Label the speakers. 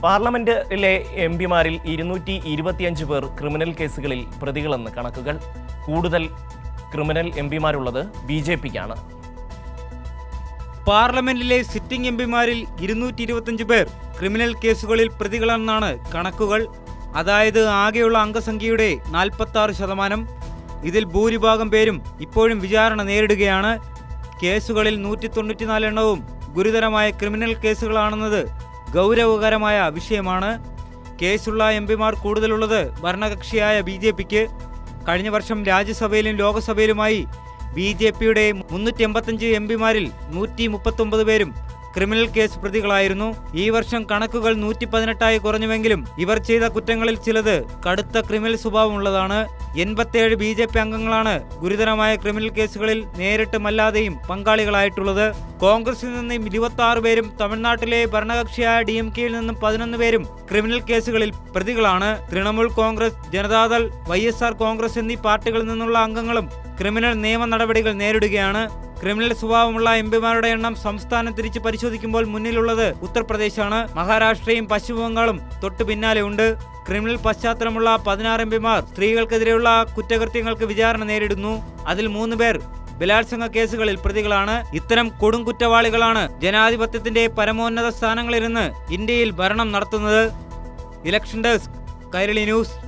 Speaker 1: പാർലമെന്റിലെ എം പിമാരിൽ ഇരുന്നൂറ്റി ഇരുപത്തിയഞ്ച് പേർ ക്രിമിനൽ കേസുകളിൽ പ്രതികളെന്ന് കണക്കുകൾ കൂടുതൽ ക്രിമിനൽ എം പിമാരുള്ളത് ബി ജെ പിക്കാണ്
Speaker 2: പാർലമെന്റിലെ സിറ്റിംഗ് എംപിമാരിൽ ഇരുന്നൂറ്റി ഇരുപത്തിയഞ്ച് പേർ ക്രിമിനൽ കേസുകളിൽ പ്രതികളെന്നാണ് കണക്കുകൾ അതായത് ആകെയുള്ള അംഗസംഖ്യയുടെ നാൽപ്പത്തി ആറ് ശതമാനം ഇതിൽ ഭൂരിഭാഗം പേരും ഇപ്പോഴും വിചാരണ നേരിടുകയാണ് കേസുകളിൽ നൂറ്റി തൊണ്ണൂറ്റിനാല് എണ്ണവും ഗുരുതരമായ ക്രിമിനൽ കേസുകളാണെന്നത് ഗൗരവകരമായ വിഷയമാണ് കേസുള്ള എം പിമാർ കൂടുതലുള്ളത് ഭരണകക്ഷിയായ ബി ജെ പിക്ക് കഴിഞ്ഞ വർഷം രാജ്യസഭയിലും ലോക്സഭയിലുമായി ബി ജെ പിയുടെ മുന്നൂറ്റി എൺപത്തഞ്ച് എം പിമാരിൽ നൂറ്റി മുപ്പത്തൊമ്പത് പേരും ക്രിമിനൽ കേസ് പ്രതികളായിരുന്നു ഈ വർഷം കണക്കുകൾ നൂറ്റി പതിനെട്ടായി കുറഞ്ഞുവെങ്കിലും ഇവർ ചെയ്ത കുറ്റങ്ങളിൽ ചിലത് കടുത്ത ക്രിമിനൽ സ്വഭാവമുള്ളതാണ് എൺപത്തിയേഴ് ബി ജെ പി അംഗങ്ങളാണ് ഗുരുതരമായ ക്രിമിനൽ കേസുകളിൽ നേരിട്ടും അല്ലാതെയും പങ്കാളികളായിട്ടുള്ളത് കോൺഗ്രസിൽ നിന്നും ഇരുപത്തി ആറ് പേരും തമിഴ്നാട്ടിലെ ഭരണകക്ഷിയായ ഡി എം കെയിൽ നിന്നും പതിനൊന്ന് പേരും ക്രിമിനൽ കേസുകളിൽ പ്രതികളാണ് Trinamool Congress Janata Dal Y S R Congress എന്നീ പാർട്ടികളിൽ നിന്നുള്ള അംഗങ്ങളും ക്രിമിനൽ നിയമ നടപടികൾ നേരിടുകയാണ് ക്രിമിനൽ സ്വഭാവമുള്ള എം പിമാരുടെ എണ്ണം സംസ്ഥാനം തിരിച്ച് പരിശോധിക്കുമ്പോൾ മുന്നിലുള്ളത് ഉത്തർപ്രദേശാണ് മഹാരാഷ്ട്രയും പശ്ചിമബംഗാളും തൊട്ടു പിന്നാലെ ഉണ്ട് ക്രിമിനൽ പശ്ചാത്തലമുള്ള പതിനാറ് എം പിമാർ സ്ത്രീകൾക്കെതിരെയുള്ള കുറ്റകൃത്യങ്ങൾക്ക് വിചാരണ നേരിടുന്നു അതിൽ മൂന്ന് പേർ ബലാത്സംഗ കേസുകളിൽ പ്രതികളാണ് ഇത്തരം കൊടും കുറ്റവാളികളാണ് ജനാധിപത്യത്തിന്റെ പരമോന്നത സ്ഥാനങ്ങളിലിരുന്ന് ഇന്ത്യയിൽ ഭരണം നടത്തുന്നത് ഇലക്ഷൻ ഡെസ്ക് കൈരളി ന്യൂസ്